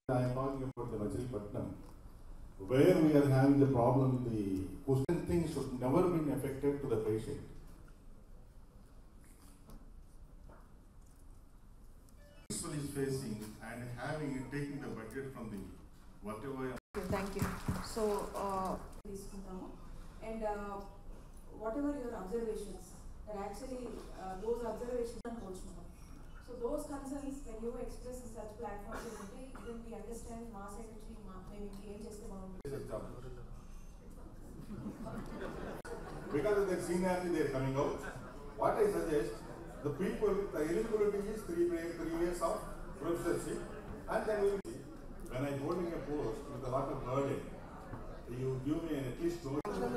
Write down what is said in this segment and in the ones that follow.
I am talking about the Vajripatnam, where we are having the problem, the question things should never been effective to the patient. Municipal is facing and having, taking the budget from the, whatever thank you so తీసుకుంటాము and whatever your observations that actually those observations అని కోరుచున్నాం so those concerns when you express in such platforms ఏంటంటే even we understand మా side నుంచి మా మేము ఇంకేం చేస్తే బాగుంటుంది is a job. Because of their seniority, they are coming out. What I suggest, the people, the eligibility is three, years- three years of professorship, and then we will see. When I holding a post with a lot of burden, you give me at least two.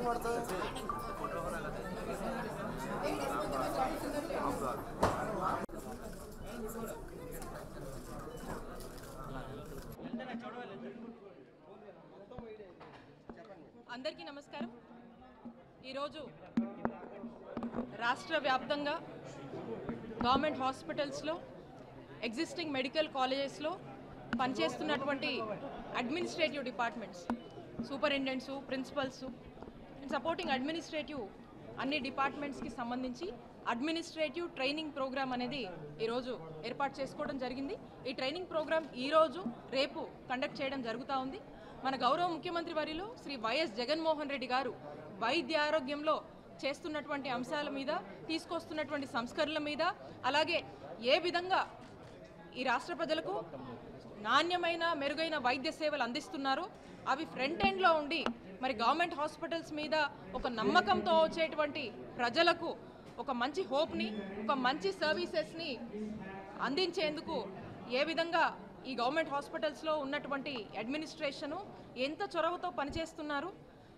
అందరికీ నమస్కారం ఈరోజు రాష్ట్ర వ్యాప్తంగా government హాస్పిటల్స్లో existing medical కాలేజెస్లో పనిచేస్తున్నటువంటి administrative departments superintendents principals and supporting administrative అన్ని డిపార్ట్మెంట్స్కి సంబంధించి అడ్మినిస్ట్రేటివ్ ట్రైనింగ్ ప్రోగ్రామ్ అనేది ఈరోజు ఏర్పాటు చేసుకోవడం జరిగింది ఈ ట్రైనింగ్ ప్రోగ్రామ్ ఈరోజు రేపు కండక్ట్ చేయడం జరుగుతూ ఉంది మన గౌరవ ముఖ్యమంత్రి వర్యులు శ్రీ వైఎస్ జగన్మోహన్ రెడ్డి గారు వైద్య ఆరోగ్యంలో చేస్తున్నటువంటి అంశాల మీద తీసుకొస్తున్నటువంటి సంస్కరణల మీద అలాగే ఏ విధంగా ఈ రాష్ట్ర ప్రజలకు నాణ్యమైన మెరుగైన వైద్య సేవలు అందిస్తున్నారు అవి ఫ్రంట్ ఎండ్లో ఉండి మరి గవర్నమెంట్ హాస్పిటల్స్ మీద ఒక నమ్మకంతో వచ్చేటువంటి ప్రజలకు ఒక మంచి హోప్ని ఒక మంచి సర్వీసెస్ని అందించేందుకు ఏ విధంగా ఈ గవర్నమెంట్ హాస్పిటల్స్లో ఉన్నటువంటి అడ్మినిస్ట్రేషను ఎంత చొరవతో పనిచేస్తున్నారు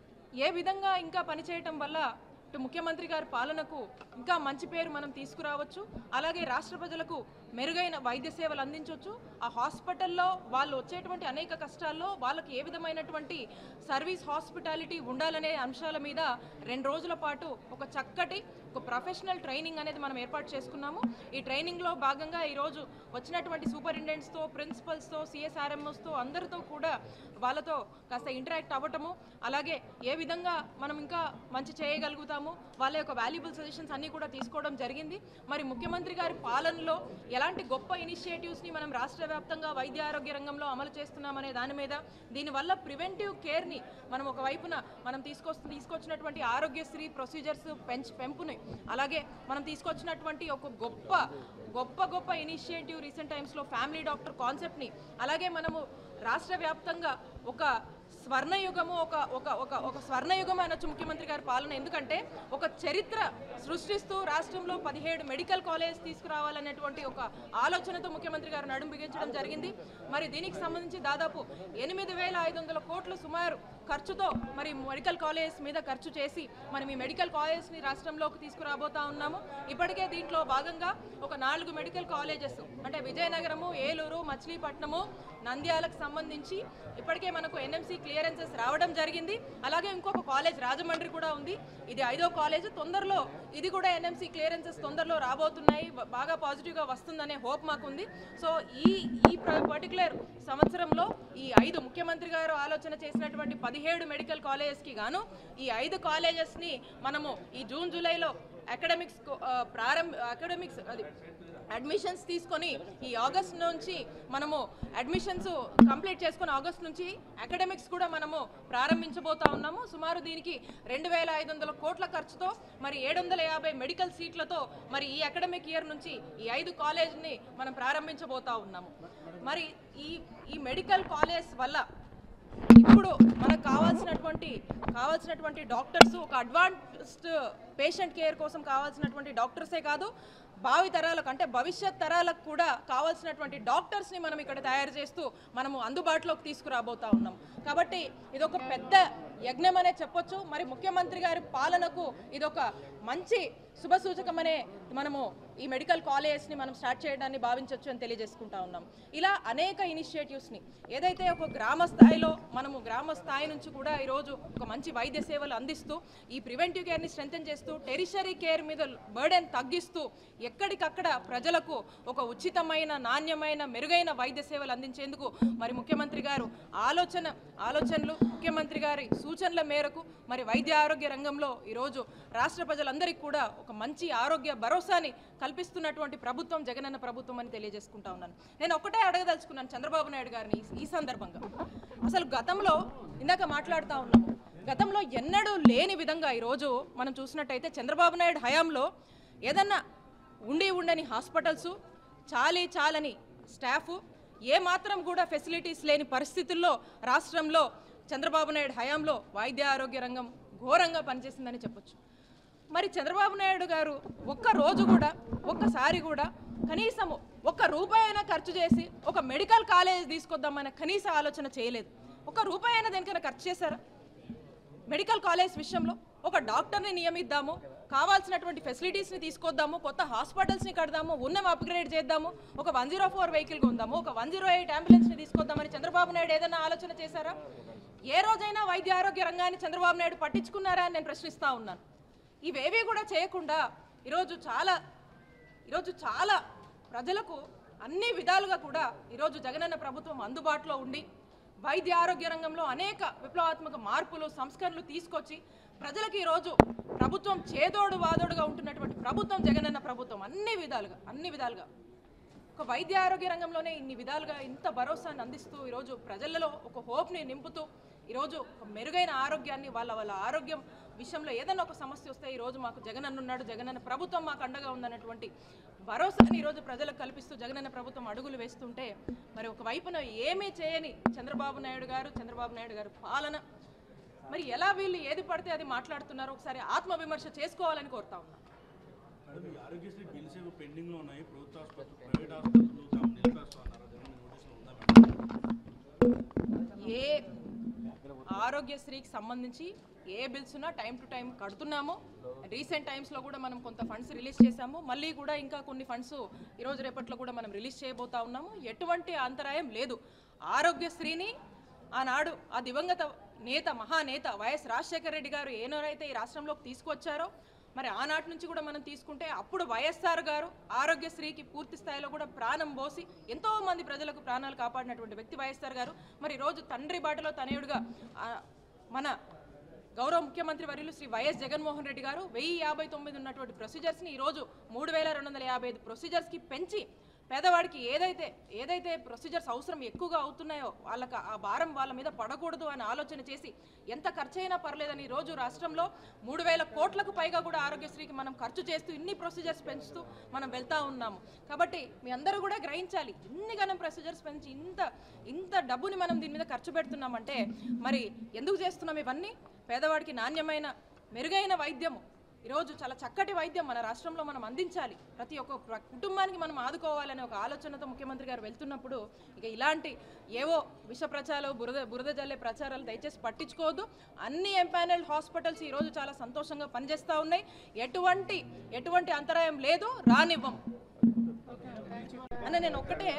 ఏ విధంగా ఇంకా పనిచేయటం వల్ల ఇటు ముఖ్యమంత్రి గారి పాలనకు ఇంకా మంచి పేరు మనం తీసుకురావచ్చు అలాగే రాష్ట్ర ప్రజలకు మెరుగైన వైద్య సేవలు అందించవచ్చు ఆ హాస్పిటల్లో వాళ్ళు వచ్చేటువంటి అనేక కష్టాల్లో వాళ్ళకి ఏ విధమైనటువంటి సర్వీస్ హాస్పిటాలిటీ ఉండాలనే అంశాల మీద రెండు రోజుల పాటు ఒక చక్కటి ఒక ప్రొఫెషనల్ ట్రైనింగ్ అనేది మనం ఏర్పాటు చేసుకున్నాము ఈ ట్రైనింగ్లో భాగంగా ఈరోజు వచ్చినటువంటి సూపరింటెండెంట్స్తో ప్రిన్సిపల్స్తో సిఎస్ఆర్ఎంఎస్తో అందరితో కూడా వాళ్ళతో కాస్త ఇంటరాక్ట్ అవ్వటము అలాగే ఏ విధంగా మనం ఇంకా మంచి చేయగలుగుతాము వాళ్ళ యొక్క వాల్యుబుల్ సజెషన్స్ అన్నీ కూడా తీసుకోవడం జరిగింది మరి ముఖ్యమంత్రి గారి పాలనలో ఎలాంటి గొప్ప ఇనిషియేటివ్స్ని మనం రాష్ట్ర వ్యాప్తంగా వైద్య ఆరోగ్య రంగంలో అమలు చేస్తున్నామనే దాని మీద దీనివల్ల ప్రివెంటివ్ కేర్ని మనం ఒక వైపున మనం తీసుకొస్తు తీసుకొచ్చినటువంటి ఆరోగ్యశ్రీ ప్రొసీజర్స్ పెంచ్ పెంపుని అలాగే మనం తీసుకొచ్చినటువంటి ఒక గొప్ప గొప్ప గొప్ప ఇనిషియేటివ్ రీసెంట్ టైమ్స్లో ఫ్యామిలీ డాక్టర్ కాన్సెప్ట్ని అలాగే మనము రాష్ట్ర వ్యాప్తంగా ఒక స్వర్ణయుగము ఒక ఒక ఒక ఒక స్వర్ణయుగం అనొచ్చు ముఖ్యమంత్రి గారి పాలన ఎందుకంటే ఒక చరిత్ర సృష్టిస్తూ రాష్ట్రంలో పదిహేడు మెడికల్ కాలేజ్ తీసుకురావాలనేటువంటి ఒక ఆలోచనతో ముఖ్యమంత్రి గారు నడుం బిగించడం జరిగింది మరి దీనికి సంబంధించి దాదాపు ఎనిమిది వేల ఐదు వందల కోట్లు సుమారు ఖర్చుతో మరి మెడికల్ కాలేజ్ మీద ఖర్చు చేసి మనం ఈ మెడికల్ కాలేజ్ని రాష్ట్రంలోకి తీసుకురాబోతా ఉన్నాము ఇప్పటికే దీంట్లో భాగంగా ఒక నాలుగు మెడికల్ కాలేజెస్ అంటే విజయనగరము ఏలూరు మచిలీపట్నము నంద్యాలకు సంబంధించి ఇప్పటికే మనకు ఎన్ఎంసీ క్లియరెన్సెస్ రావడం జరిగింది అలాగే ఇంకొక కాలేజ్ రాజమండ్రి కూడా ఉంది ఇది ఐదో కాలేజ్ తొందరలో ఇది కూడా ఎన్ఎంసీ క్లియరెన్సెస్ తొందరలో రాబోతున్నాయి బ- బాగా పాజిటివ్గా వస్తుందనే హోప్ మాకుంది సో ఈ ఈ పర్టికులర్ సంవత్సరంలో ఈ ఐదు ముఖ్యమంత్రి గారు ఆలోచన చేసినటువంటి పదిహేడు మెడికల్ కాలేజెస్కి గాను ఈ ఐదు కాలేజెస్ని మనము ఈ జూన్ జూలైలో అకాడమిక్స్ ప్రారంభ అకాడమిక్స్ అది అడ్మిషన్స్ తీసుకొని ఈ ఆగస్ట్ నుంచి మనము అడ్మిషన్స్ కంప్లీట్ చేసుకొని ఆగస్ట్ నుంచి అకాడమిక్స్ కూడా మనము ప్రారంభించబోతా ఉన్నాము సుమారు దీనికి రెండు వేల ఐదు వందల కోట్ల ఖర్చుతో మరి ఏడు వందల యాభై మెడికల్ సీట్లతో మరి ఈ అకాడమిక్ ఇయర్ నుంచి ఈ ఐదు కాలేజ్ని మనం ప్రారంభించబోతా ఉన్నాము మరి ఈ ఈ మెడికల్ కాలేజ్ వల్ల ఇప్పుడు మనకు కావాల్సినటువంటి కావాల్సినటువంటి డాక్టర్స్ ఒక అడ్వాన్స్డ్ పేషెంట్ కేర్ కోసం కావాల్సినటువంటి డాక్టర్సే కాదు భావి తరాలకు అంటే భవిష్యత్ తరాలకు కూడా కావాల్సినటువంటి డాక్టర్స్ని మనం ఇక్కడ తయారు చేస్తూ మనము అందుబాటులోకి తీసుకురాబోతా ఉన్నాం కాబట్టి ఇదొక పెద్ద యజ్ఞం అనే చెప్పొచ్చు మరి ముఖ్యమంత్రి గారి పాలనకు ఇదొక మంచి శుభసూచకమనే మనము ఈ మెడికల్ కాలేజెస్ని మనం స్టార్ట్ చేయడాన్ని భావించవచ్చు అని తెలియజేసుకుంటా ఉన్నాం ఇలా అనేక ఇనిషియేటివ్స్ని ఏదైతే ఒక గ్రామ స్థాయిలో మనము గ్రామ స్థాయి నుంచి కూడా ఈరోజు ఒక మంచి వైద్య సేవలు అందిస్తూ ఈ ప్రివెంటివ్ కేర్ని స్ట్రెంథెన్ చేస్తూ తగ్గిస్తూ టెరిషరీ కేర్ మీద బర్డెన్ తగ్గిస్తూ ఎక్కడికక్కడ ప్రజలకు ఒక ఉచితమైన నాణ్యమైన మెరుగైన వైద్య సేవలు అందించేందుకు మరి ముఖ్యమంత్రి గారు ఆలోచన ఆలోచనలు ముఖ్యమంత్రి గారి సూచనల మేరకు మరి వైద్య ఆరోగ్య రంగంలో ఈరోజు రాష్ట్ర ప్రజలందరికీ కూడా ఒక మంచి ఆరోగ్య భరోసాని కల్పిస్తున్నటువంటి ప్రభుత్వం జగనన్న ప్రభుత్వం అని తెలియజేసుకుంటా ఉన్నాను నేను ఒకటే అడగదలుచుకున్నాను చంద్రబాబు నాయుడు గారిని ఈ- ఈ సందర్భంగా అసలు గతంలో ఇందాక మాట్లాడుతూ ఉన్నాము గతంలో ఎన్నడూ లేని విధంగా ఈరోజు మనం చూసినట్టయితే చంద్రబాబు నాయుడు హయాంలో ఏదన్నా ఉండి ఉండని హాస్పిటల్స్ చాలీ చాలని స్టాఫ్ ఏ మాత్రం కూడా ఫెసిలిటీస్ లేని పరిస్థితుల్లో రాష్ట్రంలో చంద్రబాబు నాయుడు హయాంలో వైద్య ఆరోగ్య రంగం ఘోరంగా పనిచేసిందని చెప్పొచ్చు మరి చంద్రబాబు నాయుడు గారు ఒక్క రోజు కూడా ఒక్కసారి కూడా కనీసము ఒక్క రూపాయి అయినా ఖర్చు చేసి ఒక మెడికల్ కాలేజ్ తీసుకొద్దామనే కనీస ఆలోచన చేయలేదు ఒక రూపాయి అయినా దేనికైనా ఖర్చు చేశారా మెడికల్ కాలేజ్ విషయంలో ఒక డాక్టర్ని నియమిద్దాము కావాల్సినటువంటి ఫెసిలిటీస్ని తీసుకొద్దాము కొత్త హాస్పిటల్స్ని కడదాము ఉన్నవి అప్గ్రేడ్ చేద్దాము ఒక వన్ జీరో ఫోర్ వెహికల్ కొందాము ఒక వన్ జీరో ఎయిట్ అంబులెన్స్ని తీసుకొద్దామని చంద్రబాబు నాయుడు ఏదైనా ఆలోచన చేశారా ఏ రోజైనా వైద్య ఆరోగ్య రంగాన్ని చంద్రబాబు నాయుడు పట్టించుకున్నారా అని నేను ప్రశ్నిస్తా ఉన్నాను ఇవేవి కూడా చేయకుండా ఈరోజు చాలా ఈరోజు చాలా ప్రజలకు అన్ని విధాలుగా కూడా ఈరోజు జగనన్న ప్రభుత్వం అందుబాటులో ఉండి వైద్య ఆరోగ్య రంగంలో అనేక విప్లవాత్మక మార్పులు సంస్కరణలు తీసుకొచ్చి ప్రజలకు ఈరోజు ప్రభుత్వం చేదోడు వాదోడుగా ఉంటున్నటువంటి ప్రభుత్వం జగనన్న ప్రభుత్వం అన్ని విధాలుగా అన్ని విధాలుగా ఒక వైద్య ఆరోగ్య రంగంలోనే ఇన్ని విధాలుగా ఇంత భరోసాను అందిస్తూ ఈరోజు ప్రజలలో ఒక హోప్ని నింపుతూ ఈరోజు ఒక మెరుగైన ఆరోగ్యాన్ని వాళ్ళ వాళ్ళ ఆరోగ్యం విషయంలో ఏదైనా ఒక సమస్య వస్తే ఈరోజు మాకు జగనన్న ఉన్నాడు జగనన్న ప్రభుత్వం మాకు అండగా ఉందన్నటువంటి భరోసాని ఈరోజు ప్రజలకు కల్పిస్తూ జగనన్న ప్రభుత్వం అడుగులు వేస్తుంటే మరి ఒక వైపున ఏమీ చేయని చంద్రబాబు నాయుడు గారు చంద్రబాబు నాయుడు గారు పాలన మరి ఎలా వీళ్ళు ఏది పడితే అది మాట్లాడుతున్నారో ఒకసారి ఆత్మవిమర్శ చేసుకోవాలని కోరుతా ఉన్నాను మేడం ఈ ఆరోగ్యశ్రీ బిల్స్ ఏవో పెండింగ్ లో ఉన్నాయి ప్రభుత్వ ఆసుపత్రులు ప్రైవేట్ ఆసుపత్రులు తాము నిలిపేస్తా అన్నారు అదేమో నోటీసులో ఉందా మేడం ఏ ఆరోగ్యశ్రీకి సంబంధించి ఏ బిల్స్ ఉన్నా టైం టు టైం కడుతున్నాము రీసెంట్ టైమ్స్లో కూడా మనం కొంత ఫండ్స్ రిలీజ్ చేశాము మళ్ళీ కూడా ఇంకా కొన్ని ఫండ్స్ ఈరోజు రేపట్లో కూడా మనం రిలీజ్ చేయబోతా ఉన్నాము ఎటువంటి అంతరాయం లేదు ఆరోగ్యశ్రీని ఆనాడు ఆ దివంగత నేత మహానేత వైఎస్ రాజశేఖర రెడ్డి గారు ఏనారైతే ఈ రాష్ట్రంలోకి తీసుకొచ్చారో మరి ఆనాటి నుంచి కూడా మనం తీసుకుంటే అప్పుడు వైఎస్ఆర్ గారు ఆరోగ్యశ్రీకి పూర్తి స్థాయిలో కూడా ప్రాణం పోసి ఎంతో మంది ప్రజలకు ప్రాణాలు కాపాడినటువంటి వ్యక్తి వైఎస్ఆర్ గారు మరి రోజు తండ్రి బాటలో తనయుడుగా ఆ, మన గౌరవ ముఖ్యమంత్రి వర్యులు శ్రీ వైఎస్ జగన్మోహన్ రెడ్డి గారు వెయ్యి యాభై తొమ్మిది ఉన్నటువంటి ప్రొసీజర్స్ని ఈరోజు మూడు వేల రెండు వందల యాభై ఐదు ప్రొసీజర్స్కి పెంచి పేదవాడికి ఏదైతే ఏదైతే ప్రొసీజర్స్ అవసరం ఎక్కువగా అవుతున్నాయో వాళ్ళకి ఆ భారం వాళ్ళ మీద పడకూడదు అని ఆలోచన చేసి ఎంత ఖర్చు అయినా పర్లేదని ఈ రోజు రాష్ట్రంలో మూడు వేల కోట్లకు పైగా కూడా ఆరోగ్యశ్రీకి మనం ఖర్చు చేస్తూ ఇన్ని ప్రొసీజర్స్ పెంచుతూ మనం వెళ్తా ఉన్నాము కాబట్టి మీ అందరూ కూడా గ్రహించాలి ఇన్ని గణం ప్రొసీజర్స్ పెంచి ఇంత ఇంత డబ్బుని మనం దీని మీద ఖర్చు పెడుతున్నామంటే మరి ఎందుకు చేస్తున్నాం ఇవన్నీ పేదవాడికి నాణ్యమైన మెరుగైన వైద్యము ఈరోజు చాలా చక్కటి వైద్యం మన రాష్ట్రంలో మనం అందించాలి ప్రతి ఒక్క ప్ర- కుటుంబానికి మనం ఆదుకోవాలనే ఒక ఆలోచనతో ముఖ్యమంత్రి గారు వెళ్తున్నప్పుడు ఇక ఇలాంటి ఏవో విష ప్రచారాలు బురద బురద జల్లే ప్రచారాలు దయచేసి పట్టించుకోవద్దు అన్ని ఎంపానల్ హాస్పిటల్స్ ఈరోజు చాలా సంతోషంగా పనిచేస్తూ ఉన్నాయి ఎటువంటి ఎటువంటి అంతరాయం లేదు రానివ్వం అన్న నేను ఒక్కటే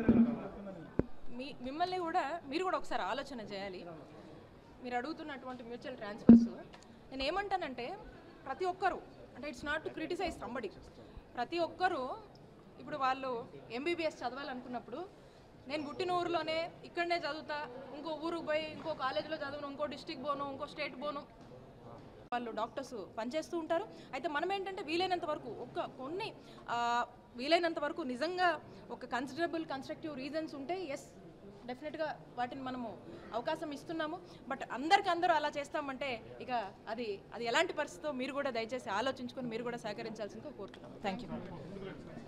మీ మిమ్మల్ని కూడా మీరు కూడా ఒకసారి ఆలోచన చేయాలి మీరు అడుగుతున్నటువంటి మ్యూచువల్ ట్రాన్స్ఫర్స్ నేను ఏమంటానంటే ప్రతి ఒక్కరు అంటే it's not to criticise somebody ప్రతి ఒక్కరూ ఇప్పుడు వాళ్ళు ఎంబీబీఎస్ చదవాలనుకున్నప్పుడు నేను పుట్టిన ఊరిలోనే ఇక్కడనే చదువుతా ఇంకో ఊరికి పోయి ఇంకో కాలేజీలో చదువును ఇంకో డిస్టిక్ పోను ఇంకో స్టేట్ పోను వాళ్ళు డాక్టర్స్ పనిచేస్తూ ఉంటారు అయితే మనం ఏంటంటే వీలైనంత వరకు ఒక కొన్ని ఆ, వీలైనంత వరకు నిజంగా ఒక కన్సిడరబుల్ కన్స్ట్రక్టివ్ రీజన్స్ ఉంటే ఎస్ డెఫినెట్గా వాటిని మనము అవకాశం ఇస్తున్నాము బట్ అందరికి అందరూ అలా చేస్తామంటే ఇక అది అది ఎలాంటి పరిస్థితితో మీరు కూడా దయచేసి ఆలోచించుకొని మీరు కూడా సహకరించాల్సిందిగా కోరుతున్నాము థ్యాంక్ యూ